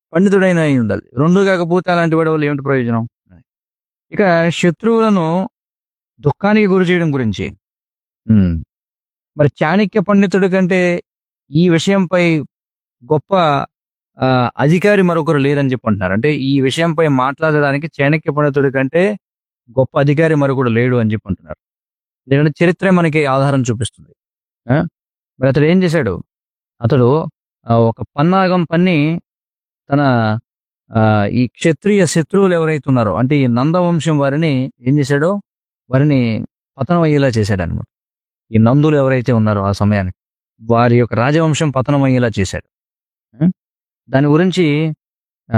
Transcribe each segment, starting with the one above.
పండితుడైన అయి ఉండాలి రెండు కాకపోతే అలాంటి వాడి వల్ల ఏమిటి ప్రయోజనం ఇక శత్రువులను దుఃఖానికి గురి చేయడం గురించి ఉమ్. మరి చాణక్య పండితుడి కంటే ఈ విషయంపై గొప్ప ఆ, అధికారి మరొకరు లేరని చెప్పి అంటున్నారు అంటే ఈ విషయంపై మాట్లాడడానికి చాణక్య పండితుడి కంటే గొప్ప అధికారి మరొకడు లేడు అని చెప్పి అంటున్నారు ఎందుకంటే చరిత్ర మనకి ఆధారం చూపిస్తుంది ఆ? మరి అతడు ఏం చేశాడు అతడు ఆ, ఒక పన్నాగం పన్ని తన ఆ, ఈ క్షత్రియ శత్రువులు ఎవరైతే ఉన్నారో అంటే ఈ నందవంశం వారిని ఏం చేశాడో వారిని పతనం అయ్యేలా చేశాడు అనమాట ఈ నందులు ఎవరైతే ఉన్నారో ఆ సమయానికి వారి యొక్క రాజవంశం పతనం అయ్యేలా చేశాడు ఉం? దాని గురించి ఆ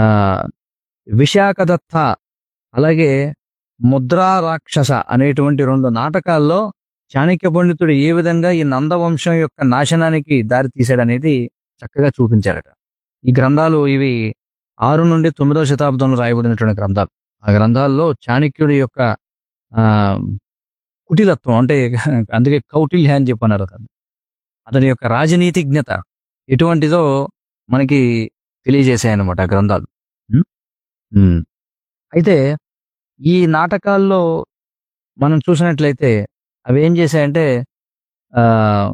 విశాఖదత్త అలాగే ముద్రా రాక్షస అనేటువంటి రెండు నాటకాల్లో చాణక్య పండితుడు ఏ విధంగా ఈ నందవంశం యొక్క నాశనానికి దారి తీశాడనేది చక్కగా చూపించారట ఈ గ్రంథాలు ఇవి ఆరు నుండి తొమ్మిదవ శతాబ్దంలో రాయబడినటువంటి గ్రంథాలు ఆ గ్రంథాల్లో చాణక్యుడి యొక్క ఆ కుటిలత్వం అంటే అందుకే కౌటిల్య అని చెప్పన్నారు అతను అతని యొక్క రాజనీతిజ్ఞత ఎటువంటిదో మనకి తెలియజేశాయి అన్నమాట ఆ గ్రంథాలు ఉం? ఉం. అయితే ఈ నాటకాల్లో మనం చూసినట్లయితే అవి ఏం చేశాయంటే ఆ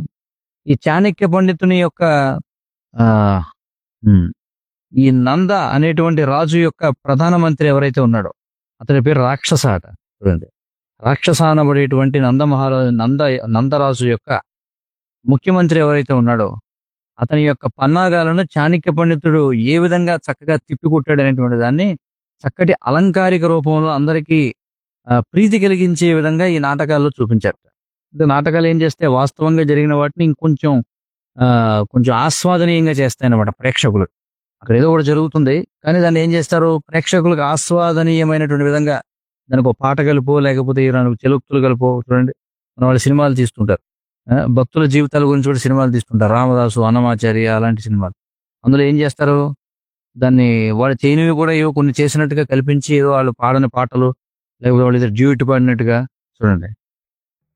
ఈ చాణక్య పండితుని యొక్క ఆ ఉం, ఈ నంద అనేటువంటి రాజు యొక్క ప్రధానమంత్రి ఎవరైతే ఉన్నాడో అతని పేరు రాక్షస అట చూడండి రాక్షస అనబడేటువంటి నంద మహారాజు నంద నందరాజు యొక్క ముఖ్యమంత్రి ఎవరైతే ఉన్నాడో అతని యొక్క పన్నాగాలను చాణక్య పండితుడు ఏ విధంగా చక్కగా తిప్పికొట్టాడు అనేటువంటి దాన్ని చక్కటి అలంకారిక రూపంలో అందరికీ ఆ, ప్రీతి కలిగించే విధంగా ఈ నాటకాల్లో చూపించారు అంటే నాటకాలు ఏం చేస్తే వాస్తవంగా జరిగిన వాటిని ఇంకొంచెం ఆ, కొంచెం ఆస్వాదనీయంగా చేస్తాయన్నమాట ప్రేక్షకులు అక్కడ ఏదో ఒకటి జరుగుతుంది కానీ దాన్ని ఏం చేస్తారు ప్రేక్షకులకు ఆస్వాదనీయమైనటువంటి విధంగా దానికి ఒక పాట కలుపో లేకపోతే ఈ రెండు చెలుక్తులు కలుపో చూడండి మన వాళ్ళు సినిమాలు తీస్తుంటారు ఆ, భక్తుల జీవితాల గురించి కూడా సినిమాలు తీస్తుంటారు రామదాసు అన్నమాచార్య అలాంటి సినిమాలు అందులో ఏం చేస్తారు దాన్ని వాళ్ళు చేయనివి కూడా ఏవో కొన్ని చేసినట్టుగా కల్పించి ఏదో వాళ్ళు పాడని పాటలు లేకపోతే వాళ్ళు ఏదో డ్యూట్ పాడినట్టుగా చూడండి